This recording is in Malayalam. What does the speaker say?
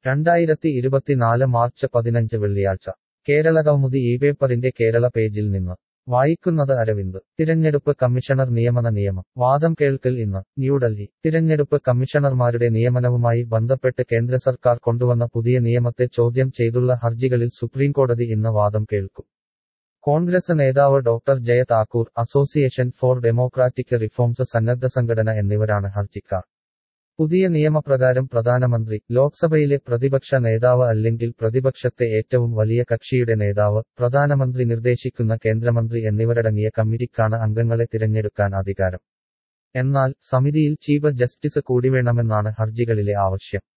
രണ്ടായിരത്തി ഇരുപത്തിനാല് മാർച്ച് പതിനഞ്ച് വെള്ളിയാഴ്ച കേരള കൗമുദി ഈ പേപ്പറിന്റെ കേരള പേജിൽ നിന്ന് വായിക്കുന്നത് അരവിന്ദ് തിരഞ്ഞെടുപ്പ് കമ്മീഷണർ നിയമന നിയമം വാദം കേൾക്കൽ ഇന്ന് ന്യൂഡൽഹി തിരഞ്ഞെടുപ്പ് കമ്മീഷണർമാരുടെ നിയമനവുമായി ബന്ധപ്പെട്ട് കേന്ദ്ര സർക്കാർ കൊണ്ടുവന്ന പുതിയ നിയമത്തെ ചോദ്യം ചെയ്തുള്ള ഹർജികളിൽ സുപ്രീംകോടതി ഇന്ന് വാദം കേൾക്കും കോൺഗ്രസ് നേതാവ് doctor Jaya Thakur association for democratic reforms സന്നദ്ധ സംഘടന എന്നിവരാണ് ഹർജിക്കാർ പുതിയ നിയമപ്രകാരം പ്രധാനമന്ത്രി ലോക്സഭയിലെ പ്രതിപക്ഷ നേതാവ് അല്ലെങ്കിൽ പ്രതിപക്ഷത്തെ ഏറ്റവും വലിയ കക്ഷിയുടെ നേതാവ് പ്രധാനമന്ത്രി നിർദ്ദേശിക്കുന്ന കേന്ദ്രമന്ത്രി എന്നിവരടങ്ങിയ കമ്മിറ്റിക്കാണ് അംഗങ്ങളെ തിരഞ്ഞെടുക്കാൻ അധികാരം എന്നാൽ സമിതിയിൽ ചീഫ് ജസ്റ്റിസ് കൂടി വേണമെന്നാണ് ഹർജികളിലെ ആവശ്യം